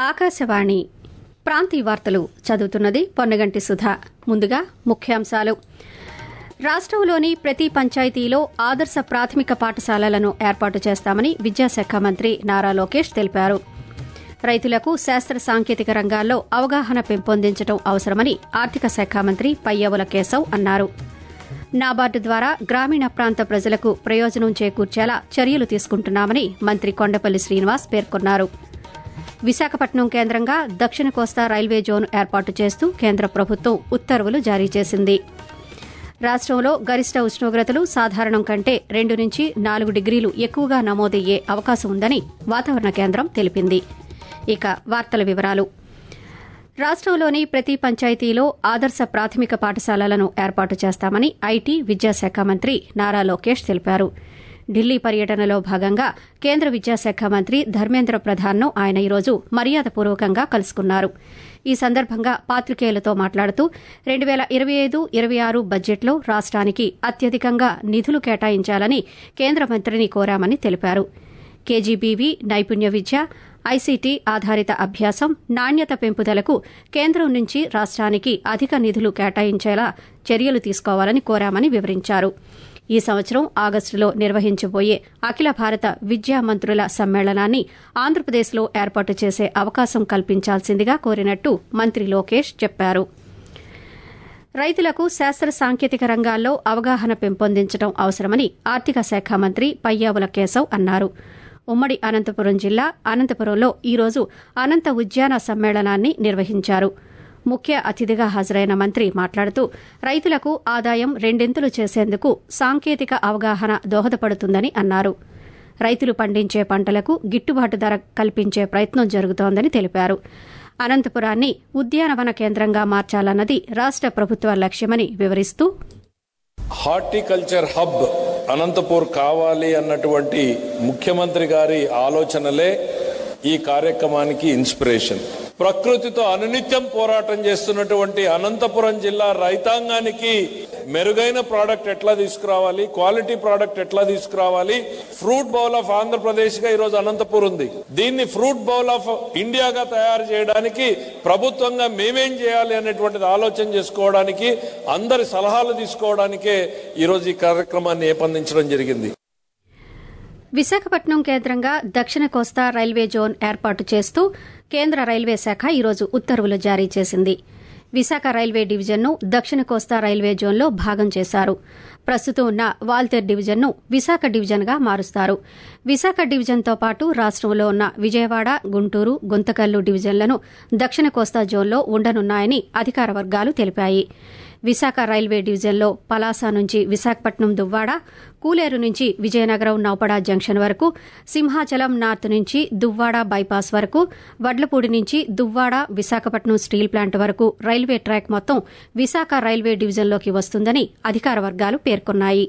ఆకాశవాణి ప్రాంతీయ వార్తలు చదువుతున్నది పొన్నగంటి సుధా ముందుగా ముఖ్యాంశాలు రాష్టంలోని ప్రతి పంచాయతీలో ఆదర్శ ప్రాథమిక పాఠశాలలను ఏర్పాటు చేస్తామని విద్యాశాఖ మంత్రి నారా లోకేష్ తెలిపారు రైతులకు శాస్త్ర సాంకేతిక రంగాల్లో అవగాహన పెంపొందించడం అవసరమని ఆర్థిక శాఖ మంత్రి పయ్యవుల కేశవ్ అన్నారు నాబార్డు ద్వారా గ్రామీణ ప్రాంత ప్రజలకు ప్రయోజనం చేకూర్చేలా చర్యలు తీసుకుంటున్నామని మంత్రి కొండపల్లి శ్రీనివాస్ పేర్కొన్నారు విశాఖపట్నం కేంద్రంగా దక్షిణ కోస్తా రైల్వే జోన్ ఏర్పాటు చేస్తూ కేంద్ర ప్రభుత్వం ఉత్తర్వులు జారీ చేసింది రాష్టంలో గరిష్ట ఉష్ణోగ్రతలు సాధారణం కంటే రెండు నుంచి నాలుగు డిగ్రీలు ఎక్కువగా నమోదయ్యే అవకాశం ఉందని వాతావరణ కేంద్రం తెలిపింది ఇక వార్తల వివరాలు రాష్టంలోని ప్రతి పంచాయతీలో ఆదర్శ ప్రాథమిక పాఠశాలలను ఏర్పాటు చేస్తామని ఐటీ విద్యాశాఖ మంత్రి నారా లోకేష్ తెలిపారు ఢిల్లీ పర్యటనలో భాగంగా కేంద్ర విద్యాశాఖ మంత్రి ధర్మేంద్ర ప్రధాన్ను ఆయన ఈరోజు మర్యాదపూర్వకంగా కలుసుకున్నారు ఈ సందర్భంగా పాత్రికేయులతో మాట్లాడుతూ రెండు వేల ఇరవై ఐదు ఇరవై ఆరు బడ్జెట్లో రాష్ట్రానికి అత్యధికంగా నిధులు కేటాయించాలని కేంద్ర మంత్రిని కోరామని తెలిపారు కేజీబీవీ నైపుణ్య విద్య ఐసీటీ ఆధారిత అభ్యాసం నాణ్యత పెంపుదలకు కేంద్రం నుంచి రాష్ట్రానికి అధిక నిధులు కేటాయించేలా చర్యలు తీసుకోవాలని కోరామని వివరించారు ఈ సంవత్సరం ఆగస్టులో నిర్వహించబోయే అఖిల భారత విద్యా మంత్రుల సమ్మేళనాన్ని ఆంధ్రప్రదేశ్లో ఏర్పాటు చేసే అవకాశం కల్పించాల్సిందిగా కోరినట్టు మంత్రి లోకేష్ చెప్పారు రైతులకు శాస్త్ర సాంకేతిక రంగాల్లో అవగాహన పెంపొందించడం అవసరమని ఆర్థిక శాఖ మంత్రి పయ్యావుల కేశవ్ అన్నారు ఉమ్మడి అనంతపురం జిల్లా అనంతపురంలో ఈరోజు అనంత ఉద్యాన సమ్మేళనాన్ని నిర్వహించారు ముఖ్య అతిథిగా హాజరైన మంత్రి మాట్లాడుతూ రైతులకు ఆదాయం రెండింతలు చేసేందుకు సాంకేతిక అవగాహన దోహదపడుతుందని అన్నారు రైతులు పండించే పంటలకు గిట్టుబాటు ధర కల్పించే ప్రయత్నం జరుగుతోందని తెలిపారు అనంతపురాన్ని ఉద్యానవన కేంద్రంగా మార్చాలన్నది రాష్ట ప్రభుత్వ లక్ష్యమని వివరిస్తూ హార్టికల్చర్ హబ్ అనంతపూర్ కావాలి అన్నటువంటి ముఖ్యమంత్రి గారి ఆలోచనలే ఈ కార్యక్రమానికి ఇన్స్పిరేషన్ ప్రకృతితో అనునిత్యం పోరాటం చేస్తున్నటువంటి అనంతపురం జిల్లా రైతాంగానికి మెరుగైన ప్రోడక్ట్ ఎట్లా తీసుకురావాలి క్వాలిటీ ప్రోడక్ట్ ఎట్లా తీసుకురావాలి ఫ్రూట్ బౌల్ ఆఫ్ ఆంధ్రప్రదేశ్ గా ఈరోజు అనంతపూర్ ఉంది దీన్ని ఫ్రూట్ బౌల్ ఆఫ్ ఇండియాగా తయారు చేయడానికి ప్రభుత్వంగా మేమేం చేయాలి అనేటువంటిది ఆలోచన చేసుకోవడానికి అందరి సలహాలు తీసుకోవడానికే ఈరోజు ఈ కార్యక్రమాన్ని ఏపందించడం జరిగింది విశాఖపట్నం కేంద్రంగా దక్షిణ కోస్తా రైల్వే జోన్ ఏర్పాటు చేస్తూ కేంద్ర రైల్వే శాఖ ఈరోజు ఉత్తర్వులు జారీ చేసింది విశాఖ రైల్వే డివిజన్ను దక్షిణ కోస్తా రైల్వే జోన్లో భాగం చేశారు ప్రస్తుతం ఉన్న వాల్తేర్ డివిజన్ను విశాఖ డివిజన్గా మారుస్తారు విశాఖ డివిజన్తో పాటు రాష్టంలో ఉన్న విజయవాడ గుంటూరు గుంతకల్లు డివిజన్లను దక్షిణ కోస్తా జోన్లో ఉండనున్నాయని అధికార వర్గాలు తెలిపాయి విశాఖ రైల్వే డివిజన్లో పలాస నుంచి విశాఖపట్నం దువ్వాడ కూలేరు నుంచి విజయనగరం నౌపడ జంక్షన్ వరకు సింహాచలం నార్త్ నుంచి దువ్వాడ బైపాస్ వరకు వడ్లపూడి నుంచి దువ్వాడ విశాఖపట్నం స్టీల్ ప్లాంట్ వరకు రైల్వే ట్రాక్ మొత్తం విశాఖ రైల్వే డివిజన్లోకి వస్తుందని అధికార వర్గాలు పేర్కొన్నాయి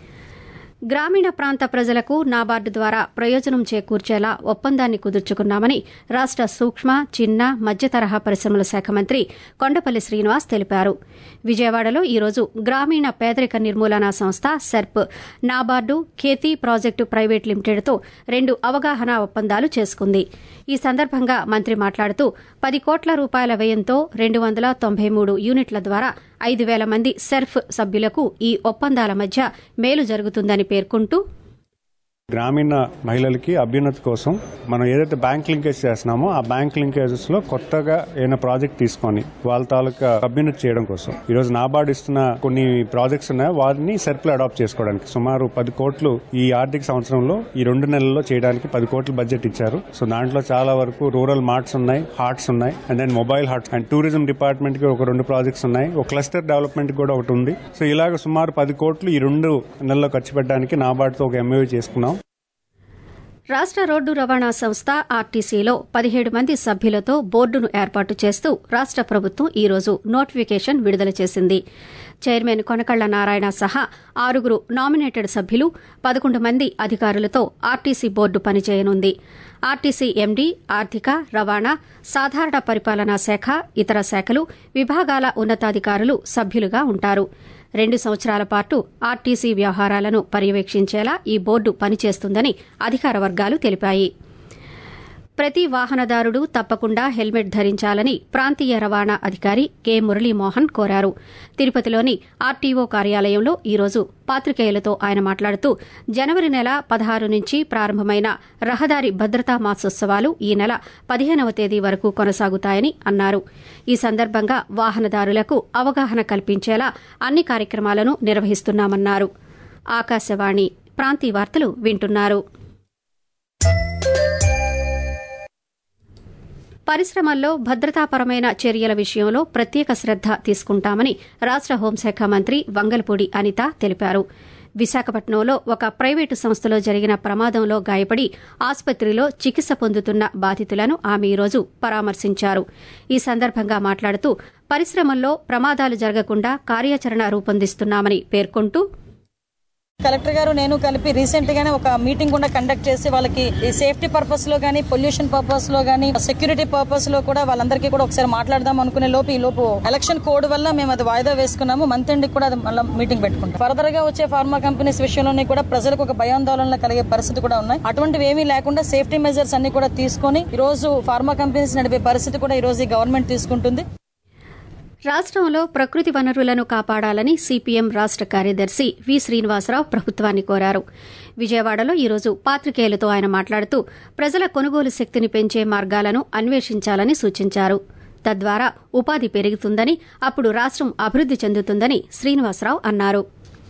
గ్రామీణ ప్రాంత ప్రజలకు నాబార్డు ద్వారా ప్రయోజనం చేకూర్చేలా ఒప్పందాన్ని కుదుర్చుకున్నామని రాష్ట సూక్ష్మ చిన్న మధ్య తరహా పరిశ్రమల శాఖ మంత్రి కొండపల్లి శ్రీనివాస్ తెలిపారు విజయవాడలో ఈరోజు గ్రామీణ పేదరిక నిర్మూలనా సంస్థ SERP NABARD Kheti project private లిమిటెడ్తో రెండు అవగాహన ఒప్పందాలు చేసుకుంది ఈ సందర్భంగా మంత్రి మాట్లాడుతూ పది కోట్ల రూపాయల వ్యయంతో రెండు వందల తొంభై మూడు యూనిట్ల ద్వారా ఐదు వేల మంది సెర్ఫ్ సభ్యులకు ఈ ఒప్పందాల మధ్య మేలు జరుగుతుందని పేర్కొంటూ గ్రామీణ మహిళలకి అభ్యున్నతి కోసం మనం ఏదైతే బ్యాంక్ లింకేజ్ చేస్తున్నామో ఆ బ్యాంక్ లింకేజెస్ లో కొత్తగా ఏదైనా ప్రాజెక్ట్ తీసుకొని వాళ్ళ తాలూకా అభ్యున్నతి చేయడం కోసం ఈ రోజు నాబార్డ్ ఇస్తున్న కొన్ని ప్రాజెక్ట్స్ ఉన్నాయో వాటిని సర్కిల్ అడాప్ట్ చేసుకోవడానికి సుమారు పది కోట్లు ఈ ఆర్థిక సంవత్సరంలో ఈ రెండు నెలల్లో చేయడానికి పది కోట్ల బడ్జెట్ ఇచ్చారు సో దాంట్లో చాలా వరకు రూరల్ మార్ట్స్ ఉన్నాయి హార్ట్స్ ఉన్నాయి and then mobile haats and tourism department కి ఒక రెండు ప్రాజెక్ట్స్ ఉన్నాయి ఒక క్లస్టర్ డెవలప్మెంట్ కూడా ఒకటి ఉంది సో ఇలాగ సుమారు పది కోట్లు ఈ రెండు నెలల్లో ఖర్చు పెట్టడానికి నాబార్డ్తో ఒక ఎంఏ చేసుకున్నాం రాష్ట రోడ్డు రవాణా సంస్థ ఆర్టీసీలో పదిహేడు మంది సభ్యులతో బోర్డును ఏర్పాటు చేస్తూ రాష్ట ప్రభుత్వం ఈ రోజు నోటిఫికేషన్ విడుదల చేసింది చైర్మన్ కొనకళ్ల నారాయణ సహా ఆరుగురు నామినేటెడ్ సభ్యులు పదకొండు మంది అధికారులతో ఆర్టీసీ బోర్డు పనిచేయనుంది ఆర్టీసీ ఎండీ ఆర్థిక రవాణా సాధారణ పరిపాలనా శాఖ ఇతర శాఖలు విభాగాల ఉన్నతాధికారులు సభ్యులుగా ఉంటారు రెండు సంవత్సరాల పాటు ఆర్టీసీ వ్యవహారాలను పర్యవేక్షించేలా ఈ బోర్డు పనిచేస్తుందని అధికార వర్గాలు తెలిపాయి ప్రతి వాహనదారుడు తప్పకుండా హెల్మెట్ ధరించాలని ప్రాంతీయ రవాణా అధికారి కె మురళీమోహన్ కోరారు తిరుపతిలోని ఆర్టీఓ కార్యాలయంలో ఈరోజు పాత్రికేయులతో ఆయన మాట్లాడుతూ జనవరి నెల పదహారు నుంచి ప్రారంభమైన రహదారి భద్రతా మాసోత్సవాలు ఈ నెల పదిహేనవ తేదీ వరకు కొనసాగుతాయని అన్నారు ఈ సందర్భంగా వాహనదారులకు అవగాహన కల్పించేలా అన్ని కార్యక్రమాలను నిర్వహిస్తున్నామన్నారు ఆకాశవాణి ప్రాంతీయ వార్తలు వింటున్నారు పరిశ్రమల్లో భద్రతాపరమైన చర్యల విషయంలో ప్రత్యేక శ్రద్ద తీసుకుంటామని రాష్ట హోంశాఖ మంత్రి వంగలపూడి అనిత తెలిపారు విశాఖపట్నంలో ఒక ప్రైవేటు సంస్థలో జరిగిన ప్రమాదంలో గాయపడి ఆసుపత్రిలో చికిత్స పొందుతున్న బాధితులను ఆమె ఈరోజు పరామర్శించారు ఈ సందర్భంగా మాట్లాడుతూ పరిశ్రమల్లో ప్రమాదాలు జరగకుండా కార్యాచరణ రూపొందిస్తున్నామని పేర్కొంటూ కలెక్టర్ గారు నేను కలిపి రీసెంట్ గానే ఒక మీటింగ్ కూడా కండక్ట్ చేసి వాళ్ళకి ఈ సేఫ్టీ పర్పస్ లో గానీ పొల్యూషన్ పర్పస్ లో గానీ సెక్యూరిటీ పర్పస్ లో కూడా వాళ్ళందరికీ కూడా ఒకసారి మాట్లాడదాం అనుకునే లోపు ఈ లోపు ఎలక్షన్ కోడ్ వల్ల మేము అది వాయిదా వేసుకున్నాము మంత్ ఎండ్ కూడా అది మళ్ళీ మీటింగ్ పెట్టుకుంటాం ఫర్దర్ గా వచ్చే ఫార్మా కంపెనీస్ విషయంలోనే కూడా ప్రజలకు ఒక భయాందోళన కలిగే పరిస్థితి కూడా ఉన్నాయి అటువంటివి ఏమీ లేకుండా సేఫ్టీ మెజర్స్ అన్ని కూడా తీసుకొని ఈ రోజు ఫార్మా కంపెనీస్ నడిపే పరిస్థితి కూడా ఈ రోజు ఈ గవర్నమెంట్ తీసుకుంటుంది రాష్టంలో ప్రకృతి వనరులను కాపాడాలని సిపిఎం రాష్ట కార్యదర్శి వి శ్రీనివాసరావు ప్రభుత్వాన్ని కోరారు విజయవాడలో ఈరోజు పాత్రికేయులతో ఆయన మాట్లాడుతూ ప్రజల కొనుగోలు శక్తిని పెంచే మార్గాలను అన్వేషించాలని సూచించారు తద్వారా ఉపాధి పెరుగుతుందని అప్పుడు రాష్టం అభివృద్ది చెందుతుందని శ్రీనివాసరావు అన్నారు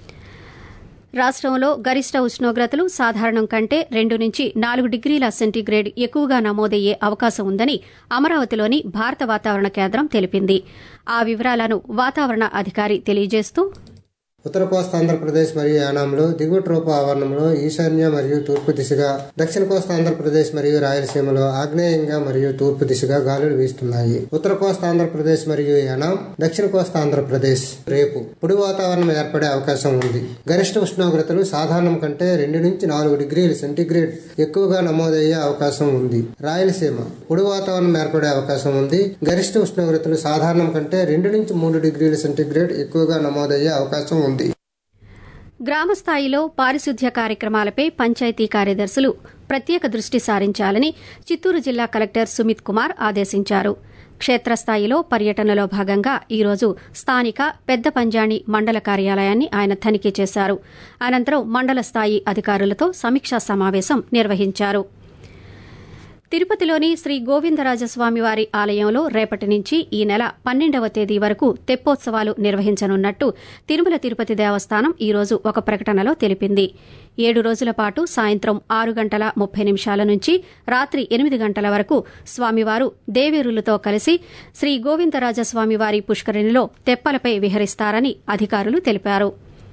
రాష్టంలో గరిష్ట ఉష్ణోగ్రతలు సాధారణం కంటే రెండు నుంచి నాలుగు డిగ్రీల సెంటీగ్రేడ్ ఎక్కువగా నమోదయ్యే అవకాశం ఉందని అమరావతిలోని భారత వాతావరణ కేంద్రం తెలిపింది ఆ వివరాలను వాతావరణ అధికారి తెలియజేస్తూ ఉత్తర కోస్తా ఆంధ్రప్రదేశ్ మరియు యానాంలో దిగువ ట్రోప ఆవరణంలో ఈశాన్య మరియు తూర్పు దిశగా దక్షిణ కోస్తా ఆంధ్రప్రదేశ్ మరియు రాయలసీమలో ఆగ్నేయంగా మరియు తూర్పు దిశగా గాలులు వీస్తున్నాయి ఉత్తర కోస్తా ఆంధ్రప్రదేశ్ మరియు యానాం దక్షిణ కోస్తా ఆంధ్రప్రదేశ్ రేపు పొడి వాతావరణం ఏర్పడే అవకాశం ఉంది గరిష్ట ఉష్ణోగ్రతలు సాధారణం కంటే రెండు నుంచి నాలుగు డిగ్రీల సెంటీగ్రేడ్ ఎక్కువగా నమోదయ్యే అవకాశం ఉంది రాయలసీమ పొడి వాతావరణం ఏర్పడే అవకాశం ఉంది గరిష్ట ఉష్ణోగ్రతలు సాధారణం కంటే రెండు నుంచి మూడు డిగ్రీల సెంటీగ్రేడ్ ఎక్కువగా నమోదయ్యే అవకాశం ఉంది గ్రామ స్థాయిలో పారిశుద్ధ్య కార్యక్రమాలపై పంచాయతీ కార్యదర్శులు ప్రత్యేక దృష్టి సారించాలని చిత్తూరు జిల్లా కలెక్టర్ సుమిత్ కుమార్ ఆదేశించారు క్షేత్రస్థాయిలో పర్యటనలో భాగంగా ఈరోజు స్థానిక పెద్ద పంజాణి మండల కార్యాలయాన్ని ఆయన తనిఖీ చేశారు అనంతరం మండల స్థాయి అధికారులతో సమీక్షా సమావేశం నిర్వహించారు తిరుపతిలోని శ్రీ గోవిందరాజస్వామివారి ఆలయంలో రేపటి నుంచి ఈ నెల పన్నెండవ తేదీ వరకు తెప్పోత్సవాలు నిర్వహించనున్నట్టు తిరుమల తిరుపతి దేవస్థానం ఈ రోజు ఒక ప్రకటనలో తెలిపింది ఏడు రోజుల పాటు సాయంత్రం ఆరు గంటల ముప్పై నిమిషాల నుంచి రాత్రి ఎనిమిది గంటల వరకు స్వామివారు దేవేరులతో కలిసి శ్రీ గోవిందరాజస్వామివారి పుష్కరిణిలో తెప్పలపై విహరిస్తారని అధికారులు తెలిపారు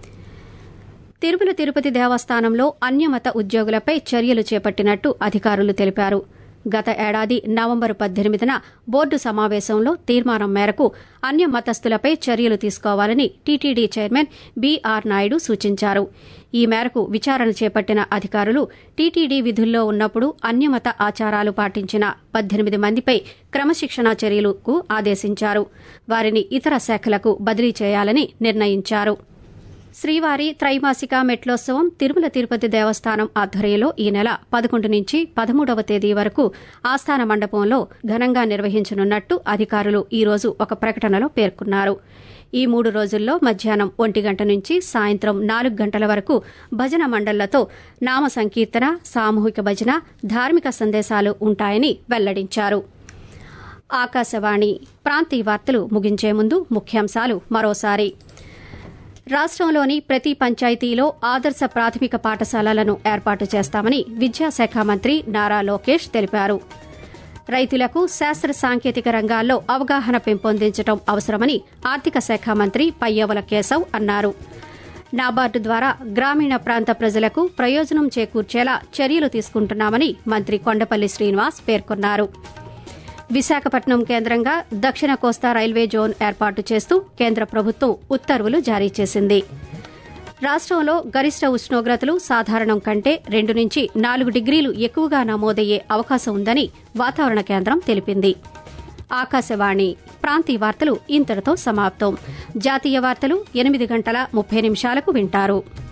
తిరుమల తిరుపతి దేవస్థానంలో అన్యమత ఉద్యోగులపై చర్యలు చేపట్టినట్టు అధికారులు తెలిపారు గత ఏడాది నవంబరు పద్దెనిమిదిన బోర్డు సమావేశంలో తీర్మానం మేరకు అన్య మతస్థులపై చర్యలు తీసుకోవాలని టీటీడీ చైర్మన్ బీఆర్ నాయుడు సూచించారు ఈ మేరకు విచారణ చేపట్టిన అధికారులు టీటీడీ విధుల్లో ఉన్నప్పుడు అన్యమత ఆచారాలు పాటించిన పద్దెనిమిది మందిపై క్రమశిక్షణా చర్యలకు ఆదేశించారు వారిని ఇతర శాఖలకు బదిలీ చేయాలని నిర్ణయించారు శ్రీవారి త్రైమాసిక మెట్లోత్సవం తిరుమల తిరుపతి దేవస్థానం ఆధ్వర్యంలో ఈ నెల పదకొండు నుంచి పదమూడవ తేదీ వరకు ఆస్థాన మండపంలో ఘనంగా నిర్వహించనున్నట్టు అధికారులు ఈ రోజు ఒక ప్రకటనలో పేర్కొన్నారు ఈ మూడు రోజుల్లో మధ్యాహ్నం ఒంటి గంట నుంచి సాయంత్రం నాలుగు గంటల వరకు భజన మండళ్లతో నామ సంకీర్తన సామూహిక భజన ధార్మిక సందేశాలు ఉంటాయని వెల్లడించారు ఆకాశవాణి ప్రాంతీయ వార్తలు ముగించే ముందు ముఖ్యాంశాలు మరోసారి రాష్టంలోని ప్రతి పంచాయతీలో ఆదర్శ ప్రాథమిక పాఠశాలలను ఏర్పాటు చేస్తామని విద్యాశాఖ మంత్రి నారా లోకేష్ తెలిపారు రైతులకు శాస్త్ర సాంకేతిక రంగాల్లో అవగాహన పెంపొందించడం అవసరమని ఆర్థిక శాఖ మంత్రి పయ్యవల కేశవ్ అన్నారు నాబార్డు ద్వారా గ్రామీణ ప్రాంత ప్రజలకు ప్రయోజనం చేకూర్చేలా చర్యలు తీసుకుంటున్నామని మంత్రి కొండపల్లి శ్రీనివాస్ పేర్కొన్నారు విశాఖపట్నం కేంద్రంగా దక్షిణ కోస్తా రైల్వే జోన్ ఏర్పాటు చేస్తూ కేంద్ర ప్రభుత్వం ఉత్తర్వులు జారీ చేసింది రాష్టంలో గరిష్ట ఉష్ణోగ్రతలు సాధారణం కంటే రెండు నుంచి నాలుగు డిగ్రీలు ఎక్కువగా నమోదయ్యే అవకాశం ఉందని వాతావరణ కేంద్రం తెలిపింది ఆకాశవాణి ప్రాంతీయ వార్తలు ఇంతటితో సమాప్తం జాతీయ వార్తలు ఎనిమిది గంటల ముప్పై నిమిషాలకు వింటారు